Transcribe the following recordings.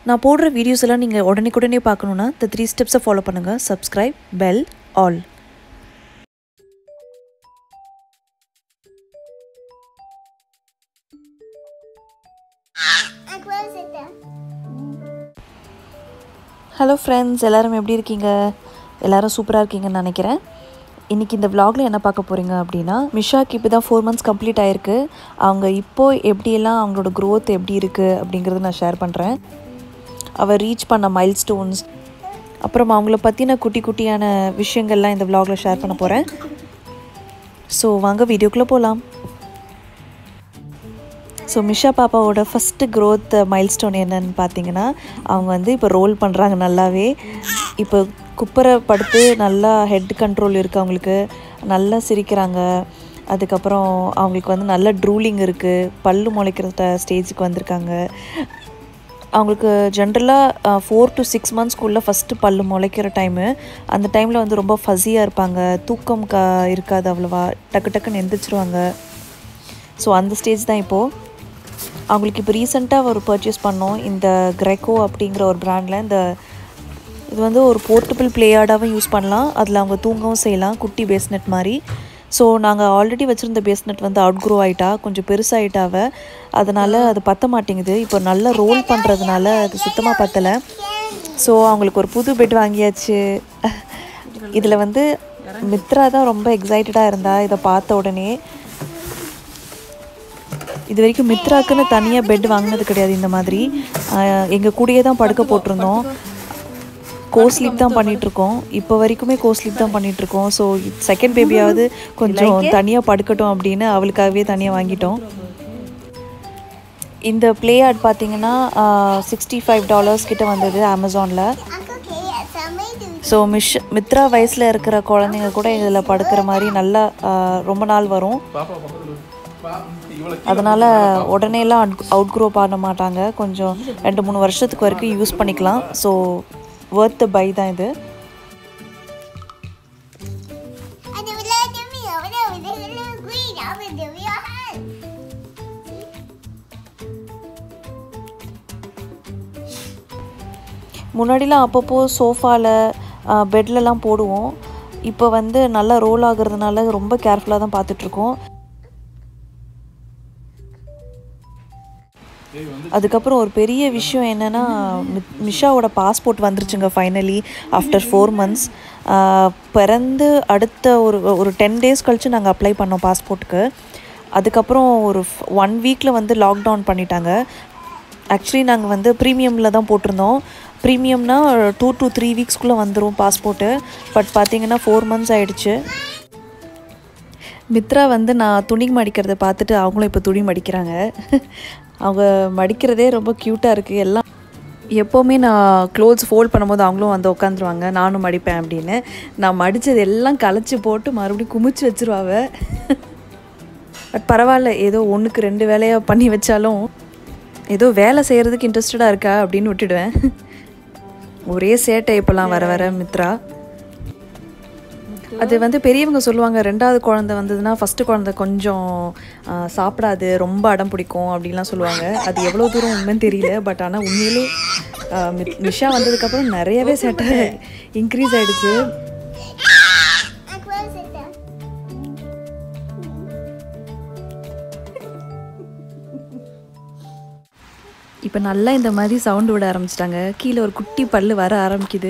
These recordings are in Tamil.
நான் போடுற வீடியோஸ் எல்லாம் நீங்கள் உடனே உடனே பார்க்கணுன்னா இந்த த்ரீ ஸ்டெப்ஸை ஃபாலோ பண்ணுங்கள் subscribe bell all I close it then. Hello friends எல்லாரும் எப்படி இருக்கீங்க எல்லாரும் சூப்பராக இருக்கீங்கன்னு நினைக்கிறேன் இன்றைக்கி இந்த vlogல என்ன பார்க்க போகிறீங்க அப்படின்னா மிஷாக்கு இப்போ தான் ஃபோர் மந்த்ஸ் கம்ப்ளீட் ஆயிருக்கு அவங்க இப்போது எப்படியெல்லாம் அவங்களோட growth எப்படி இருக்குது அப்படிங்கிறத நான் ஷேர் பண்ணுறேன் அவள் ரீச் பண்ண மைல் ஸ்டோன்ஸ் அப்புறம் அவங்கள பற்றின குட்டி குட்டியான விஷயங்கள்லாம் இந்த vlogல ஷேர் பண்ண போகிறேன் ஸோ வாங்க வீடியோக்குள்ளே போகலாம் ஸோ மிஷா பாப்பாவோட ஃபஸ்ட்டு க்ரோத் மைல்ஸ்டோன் என்னன்னு பார்த்தீங்கன்னா அவங்க வந்து இப்போ ரோல் பண்ணுறாங்க நல்லாவே இப்போ குப்பரை படுத்து நல்லா ஹெட் கண்ட்ரோல் இருக்குது அவங்களுக்கு நல்லா சிரிக்கிறாங்க அதுக்கப்புறம் அவங்களுக்கு வந்து நல்ல ட்ரூலிங் இருக்குது பல்லு முளைக்கிற ஸ்டேஜுக்கு வந்திருக்காங்க அவங்களுக்கு ஜென்ரலாக ஃபோர் டு சிக்ஸ் மந்த்ஸ்க்குள்ளே ஃபஸ்ட்டு பல்லு முளைக்கிற டைமு அந்த டைமில் வந்து ரொம்ப ஃபஸியாக இருப்பாங்க தூக்கம் க இருக்காது அவ்வளோவா டக்கு டக்குன்னு எந்திரிச்சிருவாங்க ஸோ அந்த ஸ்டேஜ் தான் இப்போது அவங்களுக்கு இப்போ ரீசெண்டாக ஒரு பர்ச்சேஸ் பண்ணோம் இந்த கிரெக்கோ அப்படிங்கிற ஒரு பிராண்டில் இந்த இது வந்து ஒரு போர்ட்டபிள் பிளேயார்டாகவும் யூஸ் பண்ணலாம் அதில் அவங்க தூங்கவும் செய்யலாம் குட்டி பேஸ்னெட் மாதிரி ஸோ நாங்கள் ஆல்ரெடி வச்சுருந்த பேஸ்னெட் வந்து அவுட் க்ரோ ஆகிட்டா கொஞ்சம் பெருசாகிட்டாவ அதனால் அது பத்த மாட்டேங்குது இப்போ நல்லா ரோல் பண்ணுறதுனால அது சுத்தமாக பத்தலை ஸோ அவங்களுக்கு ஒரு புது பெட் வாங்கியாச்சு இதில் வந்து மித்ரா தான் ரொம்ப எக்ஸைட்டடாக இருந்தா இதை பார்த்த உடனே இது வரைக்கும் மித்ராக்குன்னு தனியாக பெட் வாங்கினது கிடையாது இந்த மாதிரி எங்கள் கூடயே தான் படுக்க போட்டிருந்தோம் கோ ஸ்லீப் தான் பண்ணிகிட்ருக்கோம் இப்போ வரைக்குமே கோ ஸ்லீப் தான் பண்ணிகிட்ருக்கோம் ஸோ செகண்ட் பேபியாவது கொஞ்சம் தனியாக படுக்கட்டும் அப்படின்னு அவளுக்காகவே தனியாக வாங்கிட்டோம் இந்த ப்ளே ஆர்ட் பார்த்தீங்கன்னா சிக்ஸ்டி ஃபைவ் டாலர்ஸ் கிட்ட வந்தது அமேசானில் Uncle K, somebody do so Mish Mithra வயசில் இருக்கிற குழந்தைங்க கூட இதில் படுக்கிற மாதிரி நல்லா ஆ, ரொம்ப நாள் வரும் அதனால் உடனேலாம் அவுட் க்ரோ பண்ண மாட்டாங்க கொஞ்சம் ரெண்டு மூணு வருஷத்துக்கு வரைக்கும் யூஸ் பண்ணிக்கலாம் ஸோ ஒர்த் பை தான் இது I do let them me over there with the little green over there with your hand. முன்னாடிலாம் அப்பப்போ சோஃபாவில் பெட்லலாம் போடுவோம் இப்போ வந்து நல்லா ரோல் ஆகுறதுனால ரொம்ப கேர்ஃபுல்லாக தான் பார்த்துட்ருக்கோம் அதுக்கப்புறம் ஒரு பெரிய விஷயம் என்னென்னா மிஷாவோட பாஸ்போர்ட் வந்துருச்சுங்க ஃபைனலி ஆஃப்டர் ஃபோர் மந்த்ஸ் பிறந்து அடுத்த ஒரு ஒரு டென் டேஸ் கழித்து நாங்கள் அப்ளை பண்ணோம் பாஸ்போர்ட்டுக்கு அதுக்கப்புறம் ஒரு ஒன் வீக்கில் வந்து லாக்டவுன் பண்ணிட்டாங்க ஆக்சுவலி நாங்கள் வந்து ப்ரீமியமில் தான் போட்டிருந்தோம் ப்ரீமியம்னா டூ டு த்ரீ வீக்ஸ்க்குள்ளே வந்துடும் பாஸ்போர்ட்டு பட் பார்த்தீங்கன்னா ஃபோர் மந்த்ஸ் ஆயிடுச்சு மித்ரா வந்து நான் துணி மடிக்கிறத பார்த்துட்டு அவங்களும் இப்போ துணி மடிக்கிறாங்க அவங்க மடிக்கிறதே ரொம்ப க்யூட்டாக இருக்குது எல்லாம் எப்போவுமே நான் க்ளோத்ஸ் ஃபோல்ட் பண்ணும்போது அவங்களும் வந்து உட்காந்துருவாங்க நானும் மடிப்பேன் அப்படின்னு நான் மடித்தது எல்லாம் கலைச்சி போட்டு மறுபடியும் குமிச்சு வச்சிருவாவ பட் பரவாயில்ல ஏதோ ஒன்றுக்கு ரெண்டு வேலையாக பண்ணி வச்சாலும் ஏதோ வேலை செய்கிறதுக்கு இன்ட்ரெஸ்டடாக இருக்கா அப்படின்னு விட்டுடுவேன் ஒரே சேட்டை இப்போலாம் வர வர மித்ரா அது வந்து பெரியவங்க சொல்லுவாங்க ரெண்டாவது குழந்தை வந்ததுன்னா ஃபஸ்ட்டு குழந்தை கொஞ்சம் ஆ, சாப்பிடாது ரொம்ப அடம் பிடிக்கும் அப்படின்லாம் சொல்லுவாங்க அது எவ்வளோ தூரம் உண்மைன்னு தெரியல பட் ஆனால் உண்மையிலே ஆ, மி- மிஷா வந்ததுக்கப்புறம் நிறையவே சேட்டை இன்க்ரீஸ் ஆயிடுச்சு I close it then. இப்போ நல்லா இந்த மாதிரி சவுண்டு விட ஆரம்பிச்சிட்டாங்க கீழே ஒரு குட்டி பல்லு வர ஆரம்பிக்குது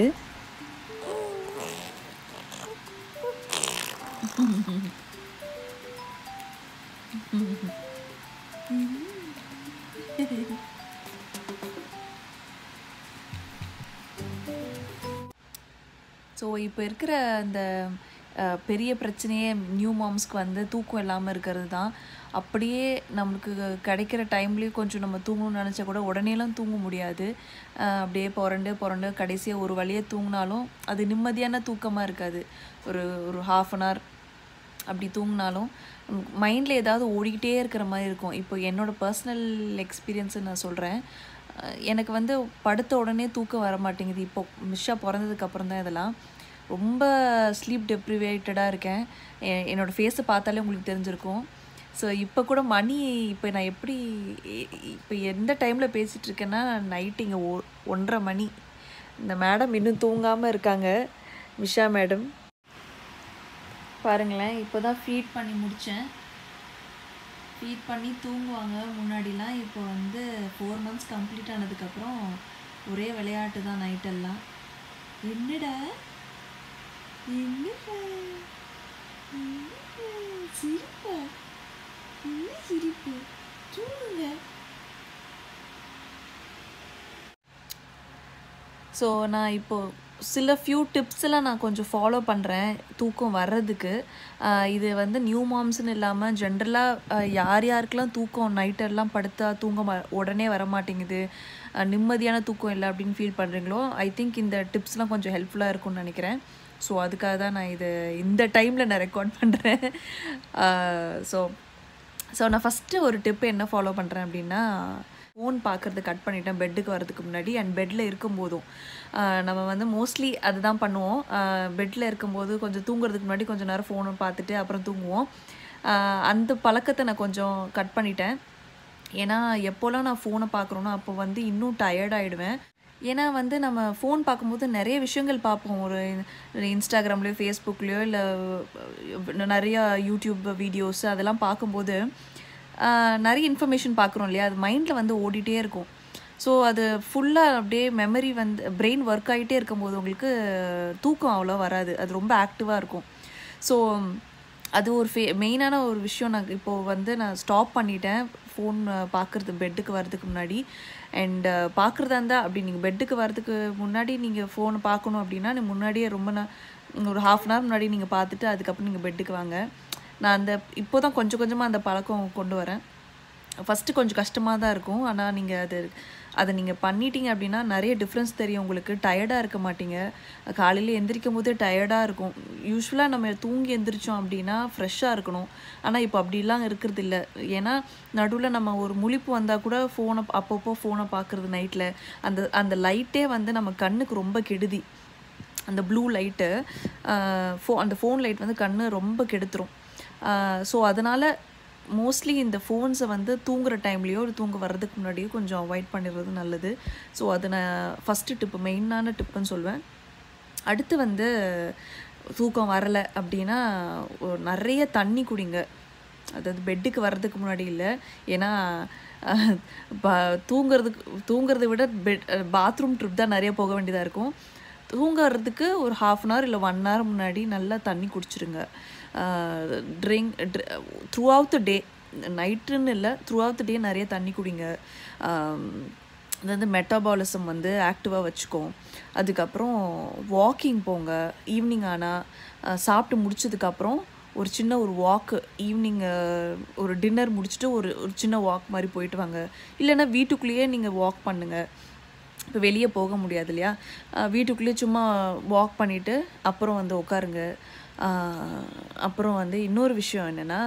ஸோ இப்போ இருக்கிற அந்த அஹ், பெரிய பிரச்சனையே நியூ மாம்ஸ்க்கு வந்து தூக்கம் இல்லாமல் இருக்கிறது தான் அப்படியே நம்மளுக்கு கிடைக்கிற டைம்லேயும் கொஞ்சம் நம்ம தூங்கணும்னு நினச்சா கூட உடனேலாம் தூங்க முடியாது அஹ், அப்படியே புரண்டு புரண்டு கடைசியாக ஒரு வழியே தூங்கினாலும் அது நிம்மதியான தூக்கமாக இருக்காது ஒரு ஒரு ஹாஃப் அன் ஹவர் அப்படி தூங்கினாலும் மைண்டில் ஏதாவது ஓடிக்கிட்டே இருக்கிற மாதிரி இருக்கும் இப்போ என்னோட பர்சனல் எக்ஸ்பீரியன்ஸை நான் சொல்கிறேன் எனக்கு வந்து படுத்த உடனே தூக்கம் வர மாட்டேங்குது இப்போ மிஷா பிறந்ததுக்கு அப்புறம் தான் இதெல்லாம் ரொம்ப ஸ்லீப் டெப்ரிவேட்டடாக இருக்கேன் எ- என்னோட ஃபேஸை பார்த்தாலே உங்களுக்கு தெரிஞ்சிருக்கும் ஸோ இப்போ கூட மணி இப்போ நான் எப்படி இப்போ எந்த டைமில் பேசிகிட்டு இருக்கேன்னா நைட்டு இங்கே ஒ ஒன்றரை மணி இந்த மேடம் இன்னும் தூங்காமல் இருக்காங்க விஷா மேடம் பாருங்களேன் இப்போ தான் ஃபீட் பண்ணி முடித்தேன் ஃபீட் பண்ணி தூங்குவாங்க முன்னாடிலாம் இப்போ வந்து ஃபோர் மந்த்ஸ் கம்ப்ளீட் ஆனதுக்கப்புறம் ஒரே விளையாட்டு தான் நைட்டெல்லாம் என்னடா என்னடா என்னடா? சிரிப்பா என்ன சிரிப்பு தூங்குங்க ஸோ நான் இப்போது சில ஃபியூ டிப்ஸ் எல்லாம் நான் கொஞ்சம் ஃபாலோ பண்ணுறேன் தூக்கம் வர்றதுக்கு ஆஹ் இது வந்து நியூ மாம்ஸ்னு இல்லாமல் ஜென்ரலாக யார் யாருக்கெல்லாம் தூக்கம் நைட்டெல்லாம் படுத்தா தூங்க மா உடனே வர மாட்டேங்குது ஆஹ் நிம்மதியான தூக்கம் இல்லை அப்படின்னு ஃபீல் பண்ணுறீங்களோ ஐ திங்க் இந்த டிப்ஸ்லாம் கொஞ்சம் ஹெல்ப்ஃபுல்லாக இருக்கும்னு நினைக்கிறேன் ஸோ அதுக்காக தான் நான் இது இந்த டைமில் நான் ரெக்கார்ட் பண்ணுறேன் ஸோ ஸோ நான் ஃபஸ்ட்டு ஒரு டிப் என்ன ஃபாலோ பண்ணுறேன் அப்படின்னா ஃபோன் பார்க்குறது கட் பண்ணிட்டேன் பெட்டுக்கு வரதுக்கு முன்னாடி அண்ட் பெட்டில் இருக்கும்போதும் ஆஹ் நம்ம வந்து மோஸ்ட்லி அதுதான் பண்ணுவோம் பெட்டில் இருக்கும்போது கொஞ்சம் தூங்குறதுக்கு முன்னாடி கொஞ்சம் நேரம் ஃபோனை பார்த்துட்டு அப்புறம் தூங்குவோம் ஆஹ் அந்த பழக்கத்தை நான் கொஞ்சம் கட் பண்ணிட்டேன் ஏன்னா எப்போல்லாம் நான் ஃபோனை பார்க்குறோனோ அப்போ வந்து இன்னும் டயர்ட் ஆகிடுவேன் ஏன்னா வந்து நம்ம ஃபோன் பார்க்கும்போது நிறைய விஷயங்கள் பார்ப்போம் ஒரு இன்ஸ்டாகிராம்லேயோ ஃபேஸ்புக்லேயோ இல்லை நிறையா யூடியூப் வீடியோஸ் அதெல்லாம் பார்க்கும்போது ஆஹ் நிறைய இன்ஃபர்மேஷன் பார்க்குறோம் இல்லையா அது மைண்டில் வந்து ஓடிட்டே இருக்கும் ஸோ அது ஃபுல்லாக அப்படியே மெமரி வந்து பிரெயின் ஒர்க் ஆகிட்டே இருக்கும்போது உங்களுக்கு தூக்கம் அவ்வளோ வராது அது ரொம்ப ஆக்டிவாக இருக்கும் ஸோ அது ஒரு ஃபே மெயினான ஒரு விஷயம் நான் இப்போது வந்து நான் ஸ்டாப் பண்ணிட்டேன் ஃபோன் பார்க்குறது பெட்டுக்கு வர்றதுக்கு முன்னாடி அண்ட் பார்க்குறதா இருந்தால் அப்படி நீங்கள் பெட்டுக்கு வர்றதுக்கு முன்னாடி நீங்கள் ஃபோனை பார்க்கணும் அப்படின்னா நீ முன்னாடியே ரொம்ப நா ஒரு ஹாஃப் அன் ஹவர் முன்னாடி நீங்கள் பார்த்துட்டு அதுக்கப்புறம் நீங்கள் பெட்டுக்கு வாங்க நான் அந்த இப்போ தான் கொஞ்சம் கொஞ்சமாக அந்த பழக்கம் கொண்டு வரேன் ஃபஸ்ட்டு கொஞ்சம் கஷ்டமாக தான் இருக்கும் ஆனால் நீங்கள் அது அதை நீங்கள் பண்ணிட்டீங்க அப்படின்னா நிறைய டிஃப்ரென்ஸ் தெரியும் உங்களுக்கு டயர்டாக இருக்க மாட்டீங்க காலையில் எந்திரிக்கும் போதே டயர்டாக இருக்கும் யூஸ்வலாக நம்ம தூங்கி எந்திரிச்சோம் அப்படின்னா ஃப்ரெஷ்ஷாக இருக்கணும் ஆனால் இப்போ அப்படிலாம் இருக்கிறது இல்லை ஏன்னா நடுவில் நம்ம ஒரு முழிப்பு வந்தால் கூட ஃபோனை அப்பப்போ ஃபோனை பார்க்குறது நைட்டில் அந்த அந்த லைட்டே வந்து நம்ம கண்ணுக்கு ரொம்ப கெடுதி அந்த ப்ளூ லைட்டு ஃபோ அந்த ஃபோன் லைட் வந்து கண்ணு ரொம்ப கெடுத்துரும் ஸோ அதனால் மோஸ்ட்லி இந்த ஃபோன்ஸை வந்து தூங்குற டைம்லேயோ இல்லை தூங்க வர்றதுக்கு முன்னாடியோ கொஞ்சம் அவாய்ட் பண்ணிடுறது நல்லது ஸோ அது நான் ஃபஸ்ட்டு டிப்பு மெயினான டிப்புன்னு சொல்வேன் அடுத்து வந்து தூக்கம் வரலை அப்படின்னா ஒரு நிறைய தண்ணி குடிங்க அதாவது பெட்டுக்கு வர்றதுக்கு முன்னாடி இல்லை ஏன்னா அஹ், ப- தூங்குறதுக்கு தூங்குறதை விட பெட் பாத்ரூம் ட்ரிப் தான் நிறைய போக வேண்டியதாக இருக்கும் தூங்குறதுக்கு ஒரு ஹாஃப் அன் ஹவர் இல்லை ஒன் ஹவர் முன்னாடி நல்லா தண்ணி குடிச்சிருங்க drink throughout the day நைட்டுன்னு இல்லை த்ரூ அவுட் த டே நிறைய தண்ணி குடிங்க ஆம், அது வந்து மெட்டாபாலிசம் வந்து ஆக்டிவாக வச்சுக்கும் அதுக்கப்புறம் வாக்கிங் போங்க ஈவினிங் ஆனால் சாப்பிட்டு முடிச்சதுக்கப்புறம் ஒரு சின்ன ஒரு வாக்கு ஈவினிங் ஒரு டின்னர் முடிச்சுட்டு ஒரு ஒரு சின்ன வாக் மாதிரி போயிட்டு வாங்க இல்லைன்னா வீட்டுக்குள்ளேயே நீங்கள் வாக் பண்ணுங்கள் இப்போ வெளியே போக முடியாது இல்லையா அஹ் வீட்டுக்குள்ளேயே சும்மா வாக் பண்ணிவிட்டு அப்புறம் வந்து உட்காருங்க அஹ் அப்புறம் வந்து இன்னொரு விஷயம் என்னென்னா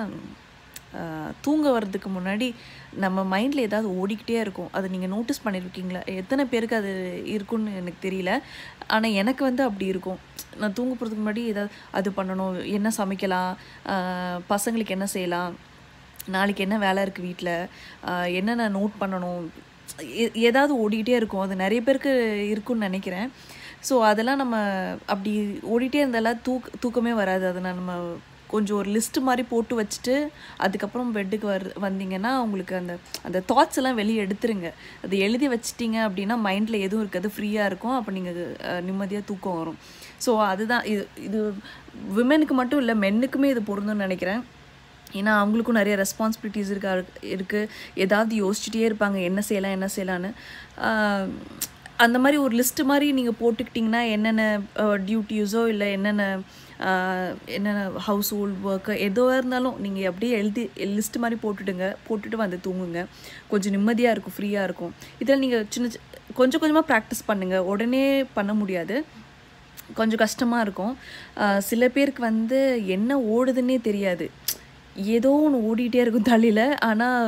தூங்க வர்றதுக்கு முன்னாடி நம்ம மைண்டில் ஏதாவது ஓடிக்கிட்டே இருக்கும் அதை நீங்கள் நோட்டீஸ் பண்ணியிருக்கீங்களா எத்தனை பேருக்கு அது இருக்குன்னு எனக்கு தெரியல ஆனால் எனக்கு வந்து அப்படி இருக்கும் நான் தூங்க போகிறதுக்கு முன்னாடி ஏதாவது அது பண்ணணும் என்ன சமைக்கலாம் அஹ் பசங்களுக்கு என்ன செய்யலாம் நாளைக்கு என்ன வேலை இருக்குது வீட்டில் என்னென்ன நோட் பண்ணணும் எ- ஏதாவது ஓடிக்கிட்டே இருக்கும் அது நிறைய பேருக்கு இருக்குன்னு நினைக்கிறேன் ஸோ அதெல்லாம் நம்ம அப்படி ஓடிட்டே இருந்தாலும் தூக் தூக்கமே வராது அதை நம்ம கொஞ்சம் ஒரு லிஸ்ட் மாதிரி போட்டு வச்சுட்டு அதுக்கப்புறம் பெட்டுக்கு வர் வந்தீங்கன்னா உங்களுக்கு அந்த அந்த தாட்ஸ் எல்லாம் வெளியே எடுத்துருங்க அது எழுதி வச்சிட்டீங்க அப்படின்னா மைண்டில் எதுவும் இருக்காது ஃப்ரீயாக இருக்கும் அப்போ நீங்கள் நிம்மதியாக தூக்கம் வரும் ஸோ அதுதான் இது இது விமெனுக்கு மட்டும் இல்லை மென்னுக்குமே இது பொருந்தும்னு நினைக்கிறேன் ஏன்னா அவங்களுக்கும் நிறைய ரெஸ்பான்சிபிலிட்டிஸ் இருக்கா இருக்குது ஏதாவது யோசிச்சுட்டே இருப்பாங்க என்ன செய்யலாம் என்ன செய்யலான்னு ஆஹ் அந்த மாதிரி ஒரு லிஸ்ட்டு மாதிரி நீங்கள் போட்டுக்கிட்டிங்கன்னா என்னென்ன டியூட்டிஸோ இல்லை என்னென்ன ஆஹ் என்னென்ன ஹவுஸ் ஹோல்ட் ஒர்க்கு எதுவாக இருந்தாலும் நீங்கள் அப்படியே எழுதி லிஸ்ட் மாதிரி போட்டுடுங்க போட்டுட்டு வந்து தூங்குங்க கொஞ்சம் நிம்மதியாக இருக்கும் ஃப்ரீயாக இருக்கும் இதில் நீங்கள் சின்ன சி- கொஞ்சம் கொஞ்சமாக ப்ராக்டிஸ் பண்ணுங்கள் உடனே பண்ண முடியாது கொஞ்சம் கஷ்டமாக இருக்கும் ஆஹ் சில பேருக்கு வந்து என்ன ஓடுதுன்னே தெரியாது ஏதோ ஒன்று ஓடிட்டே இருக்கும் தலையில் ஆனால்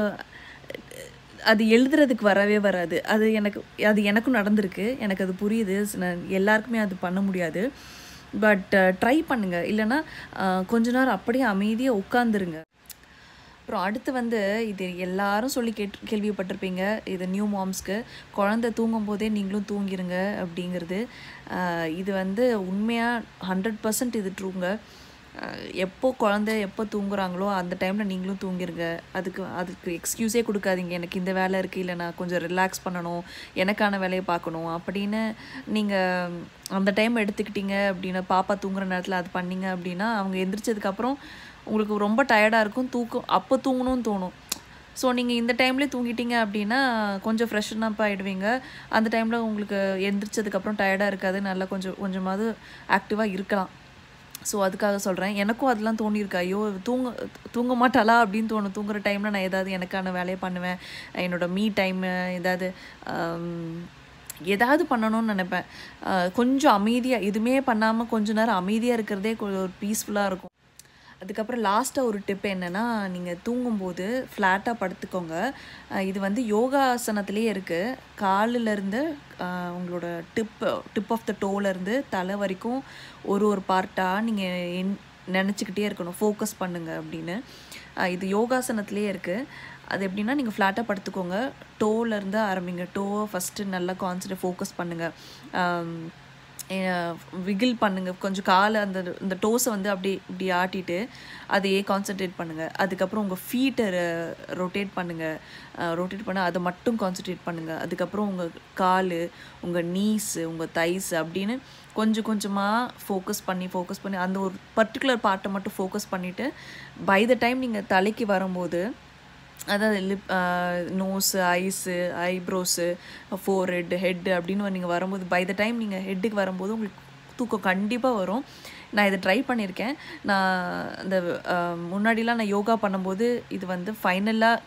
அது எழுதுறதுக்கு வரவே வராது அது எனக்கு அது எனக்கும் நடந்திருக்கு எனக்கு அது புரியுது ஸ் நான் எல்லாருக்குமே அது பண்ண முடியாது பட் ட்ரை பண்ணுங்க இல்லைன்னா ஆஹ் கொஞ்ச நேரம் அப்படியே அமைதியாக உட்காந்துருங்க அப்புறம் அடுத்து வந்து இது எல்லாரும் சொல்லி கேட்டு கேள்விப்பட்டிருப்பீங்க இது நியூ மாம்ஸ்க்கு குழந்தை தூங்கும் போதே நீங்களும் தூங்கிருங்க அப்படிங்கிறது ஆஹ் இது வந்து உண்மையாக ஹண்ட்ரட் பர்சன்ட் இது ட்ரூங்க அஹ் எப்போ குழந்தை எப்போ தூங்குறாங்களோ அந்த டைமில் நீங்களும் தூங்கிருங்க அதுக்கு அதுக்கு எக்ஸ்கியூஸே கொடுக்காதீங்க எனக்கு இந்த வேலை இருக்குது இல்லை நான் கொஞ்சம் ரிலாக்ஸ் பண்ணணும் எனக்கான வேலையை பார்க்கணும் அப்படின்னு நீங்கள் அந்த டைம் எடுத்துக்கிட்டீங்க அப்படின்னா பாப்பா தூங்குற நேரத்தில் அது பண்ணீங்க அப்படின்னா அவங்க எந்திரிச்சதுக்கப்புறம் உங்களுக்கு ரொம்ப டயர்டாக இருக்கும் தூக்கம் அப்போ தூங்கணும்னு தோணும் ஸோ நீங்கள் இந்த டைம்லேயே தூங்கிட்டீங்க அப்படின்னா கொஞ்சம் ஃப்ரெஷ்ஷன் அப் ஆகிடுவீங்க அந்த டைமில் உங்களுக்கு எந்திரிச்சதுக்கப்புறம் டயர்டாக இருக்காது நல்லா கொஞ்சம் கொஞ்சமாவது ஆக்டிவாக இருக்கலாம் ஸோ அதுக்காக சொல்கிறேன் எனக்கும் அதெல்லாம் தோணியிருக்கு ஐயோ தூங்க தூங்க மாட்டாளா அப்படின்னு தோணும் தூங்குற டைமில் நான் ஏதாவது எனக்கான வேலையை பண்ணுவேன் என்னோட மீ டைமு ஏதாவது ஆம், ஏதாவது பண்ணணும்னு நினைப்பேன் ஆஹ் கொஞ்சம் அமைதியாக எதுவுமே பண்ணாமல் கொஞ்ச நேரம் அமைதியாக இருக்கிறதே கொ- ஒரு பீஸ்ஃபுல்லாக இருக்கும் அதுக்கப்புறம் லாஸ்ட்டாக ஒரு டிப் என்னென்னா நீங்கள் தூங்கும்போது ஃப்ளாட்டாக படுத்துக்கோங்க அஹ் இது வந்து யோகாசனத்திலே இருக்குது காலிலேருந்து உங்களோட டிப் டிப் ஆஃப் த டோலேருந்து தலை வரைக்கும் ஒரு ஒரு பார்ட்டாக நீங்கள் நினச்சிக்கிட்டே இருக்கணும் ஃபோக்கஸ் பண்ணுங்க அப்படின்னு அஹ் இது யோகாசனத்திலே இருக்குது அது எப்படின்னா நீங்கள் ஃப்ளாட்டாக படுத்துக்கோங்க டோலேருந்து ஆரம்பிங்க டோவை ஃபஸ்ட்டு நல்லா கான்சன்ட்ரேட் ஃபோக்கஸ் பண்ணுங்கள் விகில் பண்ணுங்க கொஞ்சம் காலை அந்த இந்த டோஸை வந்து அப்படி இப்படி ஆட்டிட்டு அதையே கான்சென்ட்ரேட் பண்ணுங்க அதுக்கப்புறம் உங்கள் ஃபீட்டை ரொட்டேட் பண்ணுங்க ரொட்டேட் பண்ண அதை மட்டும் கான்சென்ட்ரேட் பண்ணுங்க அதுக்கப்புறம் உங்கள் கால் உங்கள் நீஸு உங்கள் தைஸ் அப்படின்னு கொஞ்சம் கொஞ்சமாக ஃபோக்கஸ் பண்ணி ஃபோக்கஸ் பண்ணி அந்த ஒரு பர்டிகுலர் பார்ட்டை மட்டும் ஃபோக்கஸ் பண்ணிவிட்டு பை த டைம் நீங்கள் தலைக்கு வரும்போது அதாவது lip nose eyes eyebrows forehead head அப்படின்னு நீங்கள் வரும்போது பை த டைம் நீங்கள் ஹெட்டுக்கு வரும்போது உங்களுக்கு தூக்கம் கண்டிப்பாக வரும் நான் இதை ட்ரை பண்ணியிருக்கேன் நான் அந்த அஹ், முன்னாடிலாம் நான் யோகா பண்ணும்போது இது வந்து ஃபைனலாக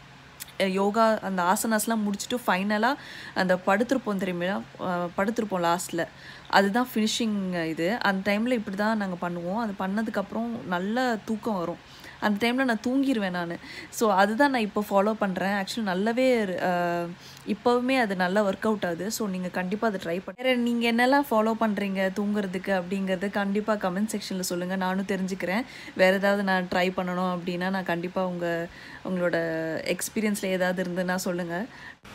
யோகா அந்த ஆசனாஸ்லாம் முடிச்சுட்டு ஃபைனலாக அந்த படுத்திருப்போம் தெரியுமா அஹ் படுத்திருப்போம் லாஸ்ட்டில் அதுதான் ஃபினிஷிங் இது அந்த டைமில் இப்படி தான் நாங்கள் பண்ணுவோம் அது பண்ணதுக்கப்புறம் நல்ல தூக்கம் வரும் அந்த டைமில் நான் தூங்கிடுவேன் நான் ஸோ அதுதான் நான் இப்போ ஃபாலோ பண்ணுறேன் ஆக்சுவலி நல்லாவே அஹ், இப்போவுமே அது நல்லா ஒர்க் அவுட் ஆகுது ஸோ நீங்கள் கண்டிப்பாக அதை ட்ரை பண்ண வேறு நீங்கள் என்னெல்லாம் ஃபாலோ பண்ணுறீங்க தூங்குறதுக்கு அப்படிங்கிறது கண்டிப்பாக கமெண்ட் செக்ஷனில் சொல்லுங்கள் நானும் தெரிஞ்சுக்கிறேன் வேறு ஏதாவது நான் ட்ரை பண்ணணும் அப்படின்னா நான் கண்டிப்பாக உங்கள் உங்களோட எக்ஸ்பீரியன்ஸில் ஏதாவது இருந்ததுன்னா சொல்லுங்கள்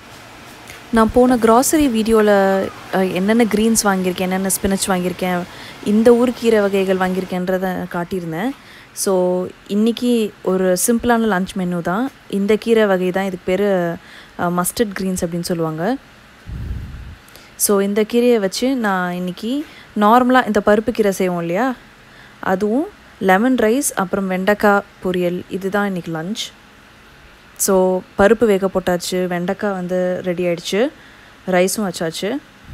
நான் போன க்ராசரி வீடியோவில் என்னென்ன க்ரீன்ஸ் வாங்கியிருக்கேன் என்னென்ன ஸ்பினச் வாங்கியிருக்கேன் இந்த ஊர் கீரை வகைகள் வாங்கியிருக்கேன்றதை காட்டியிருந்தேன் ஸோ இன்றைக்கி ஒரு சிம்பிளான லன்ச் மெனு தான் இந்த கீரை வகை தான் இதுக்கு பேர் மஸ்டர்ட் க்ரீன்ஸ் அப்படின்னு சொல்லுவாங்க ஸோ இந்த கீரையை வச்சு நான் இன்றைக்கி நார்மலாக இந்த பருப்பு கீரை செய்வோம் இல்லையா அதுவும் லெமன் ரைஸ் அப்புறம் வெண்டைக்காய் பொரியல் இதுதான் இன்றைக்கி லன்ச் ஸோ பருப்பு வேக போட்டாச்சு வெண்டைக்காய் வந்து ரெடி ஆயிடுச்சு ரைஸும் வச்சாச்சு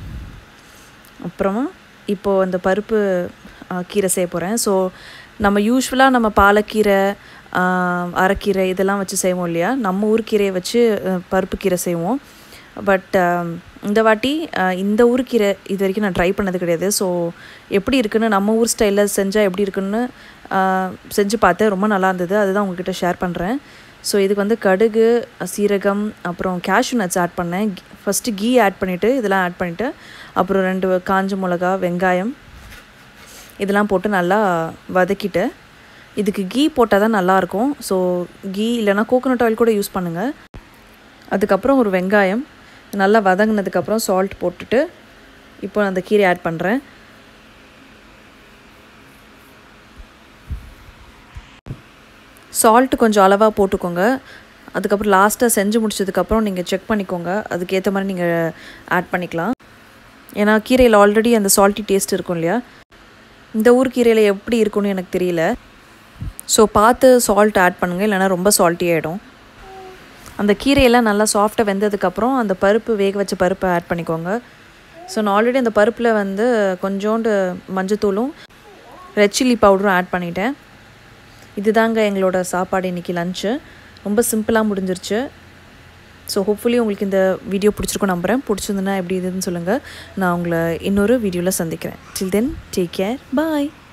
அப்புறமா இப்போது அந்த பருப்பு ஆ, கீரை செய்ய போகிறேன் ஸோ நம்ம யூஸ்வலாக நம்ம பாலக்கீரை ஆ, அரைக்கீரை இதெல்லாம் வச்சு செய்வோம் இல்லையா நம்ம ஊர் கீரையை வச்சு அ, பருப்பு கீரை செய்வோம் பட் இந்த வாட்டி ஆ, இந்த ஊர் கீரை இது வரைக்கும் நான் ட்ரை பண்ணது கிடையாது ஸோ எப்படி இருக்குன்னு நம்ம ஊர் ஸ்டைலில் செஞ்சால் எப்படி இருக்குன்னு ஆ, செஞ்சு பார்த்தேன் ரொம்ப நல்லா இருந்தது அதுதான் உங்ககிட்ட ஷேர் பண்ணுறேன் ஸோ இதுக்கு வந்து கடுகு சீரகம் அப்புறம் கேஷ்யூ நட்ஸ் ஆட் பண்ணேன் ஃபஸ்ட்டு கீ ஆட் பண்ணிவிட்டு இதெல்லாம் ஆட் பண்ணிவிட்டு அப்புறம் ரெண்டு காஞ்ச மிளகா வெங்காயம் இதெல்லாம் போட்டு நல்லா வதக்கிட்டு இதுக்கு கீ போட்டால் தான் நல்லாயிருக்கும் ஸோ கீ இல்லைனா கோகோனட் ஆயில் கூட யூஸ் பண்ணுங்கள் அதுக்கப்புறம் ஒரு வெங்காயம் நல்லா வதங்கினதுக்கப்புறம் சால்ட் போட்டுட்டு இப்போ அந்த கீரை ஆட் பண்ணுறேன் சால்ட் கொஞ்சம் அளவாக போட்டுக்கோங்க அதுக்கப்புறம் லாஸ்ட்டாக செஞ்சு முடிச்சதுக்கப்புறம் நீங்கள் செக் பண்ணிக்கோங்க அதுக்கேற்ற மாதிரி நீங்கள் ஆட் பண்ணிக்கலாம் ஏன்னா கீரையில் ஆல்ரெடி அந்த சால்ட்டி டேஸ்ட் இருக்கும் இல்லையா இந்த ஊர் கீரையில் எப்படி இருக்கும்னு எனக்கு தெரியல ஸோ பார்த்து சால்ட் ஆட் பண்ணுங்கள் இல்லைன்னா ரொம்ப சால்ட்டி ஆகிடும் அந்த கீரையெல்லாம் நல்லா சாஃப்டாக வெந்ததுக்கப்புறம் அந்த பருப்பு வேக வச்ச பருப்பை ஆட் பண்ணிக்கோங்க ஸோ நான் ஆல்ரெடி அந்த பருப்பில் வந்து கொஞ்சோண்டு மஞ்சத்தூளும் ரெட் சில்லி பவுடரும் ஆட் பண்ணிட்டேன் இதுதாங்க எங்களோட சாப்பாடு இன்றைக்கி லஞ்சு ரொம்ப சிம்பிளாக முடிஞ்சிருச்சு ஸோ ஹோப்ஃபுல்லி உங்களுக்கு இந்த வீடியோ பிடிச்சிருக்கும் நம்புகிறேன் பிடிச்சிருந்துன்னா எப்படி இதுன்னு சொல்லுங்கள் நான் உங்களை இன்னொரு வீடியோவில் சந்திக்கிறேன் டில் தென் டேக் கேர் பாய்